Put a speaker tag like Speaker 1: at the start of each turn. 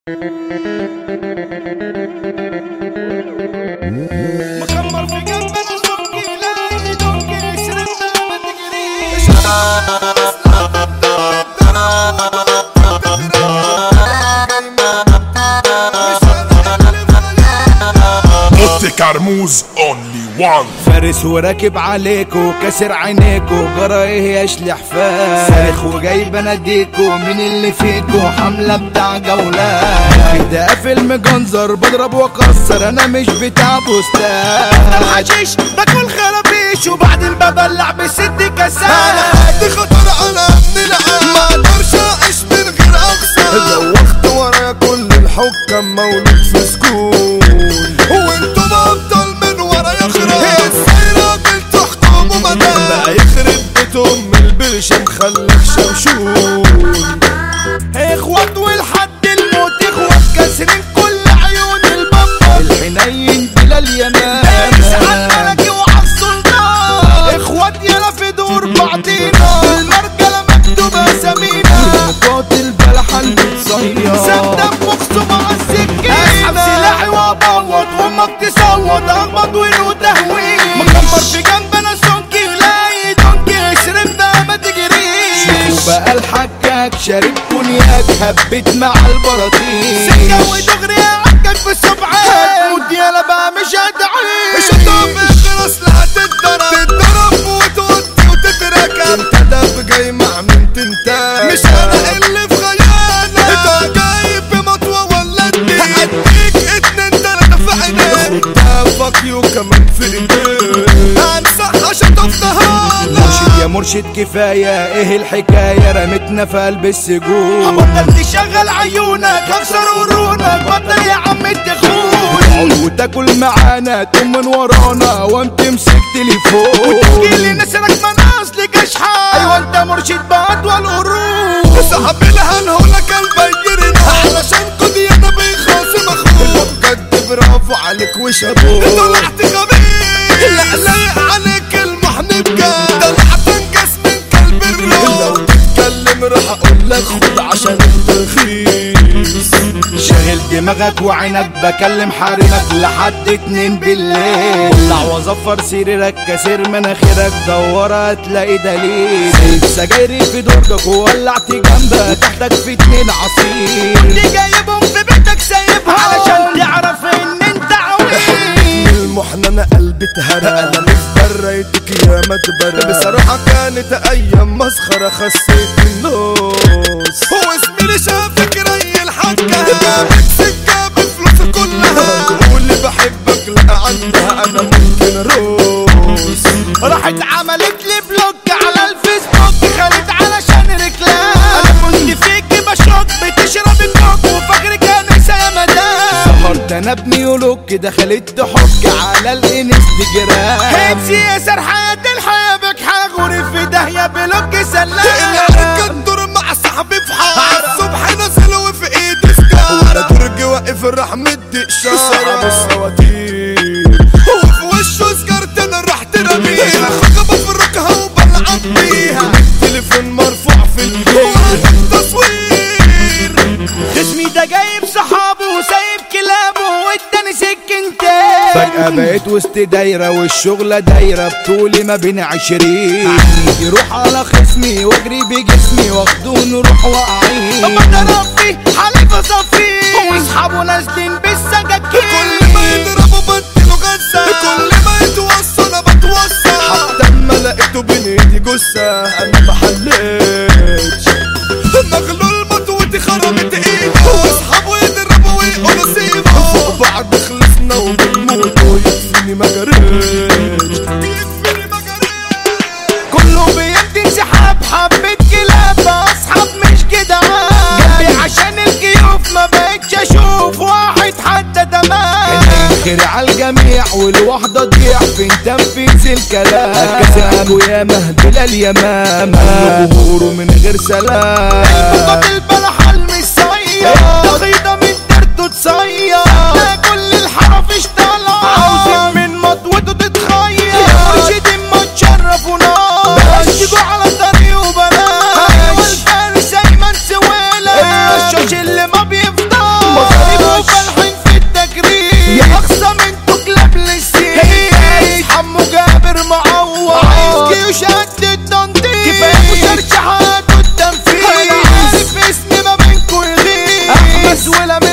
Speaker 1: مكمر في قلبنا صوتي لا يدوك يسرنا ما تجريش
Speaker 2: اوتي كرموز اونلي وان
Speaker 1: فارس وراكب عليكو كسر عينيكو جرى ايه يا شلحفاه صارخ وجاي بناديكو من اللي فيكو حملة بتاع جولات ده فيلم جنزر بضرب واكسر انا مش بتاع بوستات الحشيش باكل خرابيش وبعدين ببلع بست كاسات
Speaker 3: دي خطر على ابن العام ما اقدرش اعيش من غير اقسام زوخت ورايا كل الحكام مولود في سكون وانتم ابطال من ورايا خراب ازاي راجل تحكموا مدام بقى يخرب بيت ام البرشام خليك شمشون
Speaker 1: اخوات والحد الموت اخوات كاسرين كل عيون البطل الحنين بلا اليمام دارس على الملكي وعلى السلطان اخوات يلا في دور بعضينا المرجله مكتوبه سمينا قاتل بلا حل بتصير سندم مخصوم على السكينه اسحب سلاحي وابوط وامك تصوت اغمض وينو تهويل مكمر في جنبنا سونكي ولاقي دونكي اشرب ده ما تجريش بقى الحكاك شارب كونياك هبت مع البراطيل سكه ودغري عكك بالسبعات مود يلا بقى مش هتعيش
Speaker 3: مش هتقف خلاص لا هتتضرب تتضرب وتودي وتتركب انت دب جاي مع مين تنتهي مش انا اللي في خيالك انت جاي بمطوة ولا اتنين هديك اتنين تلاتة في عينيك خد يو كمان في ايديك هنصح عشان تفتحها
Speaker 1: مرشد يا مرشد كفاية ايه الحكاية رمتنا في قلب السجون بطل تشغل عيونك اكسر قرونك بطل يا عم الدخول وتاكل معانا تقوم من ورانا وانت تمسك تليفون وتجيلي نسرك مناص لك اشحال ايوه انت مرشد باطول قرون
Speaker 3: صاحب الهن هو لك البيرنا علشان كودي انا بيخاصم اخوك بجد برافو عليك وشابوك طلعت خبيث لا لايق عليك المحن بجد طلعت انجز من كلب الروح لو تتكلم راح اقول لك خد عشان انت رخيص
Speaker 1: شاغل دماغك وعينك بكلم حارمك لحد اتنين بالليل ولع وظفر سريرك كسر مناخيرك دور هتلاقي دليل سايب سجايري في درجك وولعت جنبك تحتك في اتنين عصير كنت جايبهم في بيتك سايبها علشان تعرف ان انت عويل
Speaker 3: المحنة انا قلبي اتهرى انا مش بريتك يا مدبرة بصراحة كانت ايام مسخرة خسيت النص هو زميلي شافك ري الحاجة جابت سكة بفلوس كلها تقول لي بحبك لا عندها انا ممكن اروس
Speaker 1: راحت عملت لي بلوك على الفيسبوك خلت علشان رجلها انا كنت فيك بشوك بتشرب الكوك وفاكرك انسه يا مدام سهرت انا بنيولوك دخلت تحك على الانستجرام هيبسي يا سرحات الحياه بك حاغوري في داهيه بلوك سلام
Speaker 3: انا كدر مع صاحبي في حارة الصبح نازل وفي ايدي سكارة وانا درج واقف راح مدي اشارة صاحب السواتير وفي وشه سكرت انا رحت رميها خطبة في الركهة وبلعب بيها التليفون مرفوع في الجيب تصوير
Speaker 1: خصمي ده جايب صحابه وسايب كلابه واداني سكنتين فجأة بقيت وسط دايرة والشغلة دايرة بطولي ما بين عشرين يروح على خصمي واجري بجسمي واخده نروح واقعين اما تربي حليف اصفي واصحابه نازلين بالسكاكين
Speaker 3: كل ما يضربوا بديله غزة كل ما يتوصى انا بتوصى حتى اما لقيته بين ايدي جثة انا ما حليتش مغلول مطوتي خربت ايده واصحابه يضربوا ويقولوا سيبه فوق بعض خلصنا وبنموت ويكفيني ما جريتش يكفيني ما جريتش
Speaker 1: كله بيدي انسحاب حبة كلاب اصحاب مش كده جنبي عشان الجيوف ما بقتش اشوف واحد حتى تمام خير على الجميع والوحدة تضيع في تنفيذ الكلام كسر يا مهدل اليمامة ظهوره من غير سلام المقاتل بلا حلم الصياد التخيطة من درته تصير ده كل الحرف طالع عاوزين من مطوته تتخير مرشد ما تشرفونا بلاش تجوا على طريق وبلاش ايوه الفارس ايمن سويلة الرشاش اللي ما بيفضل اسوله من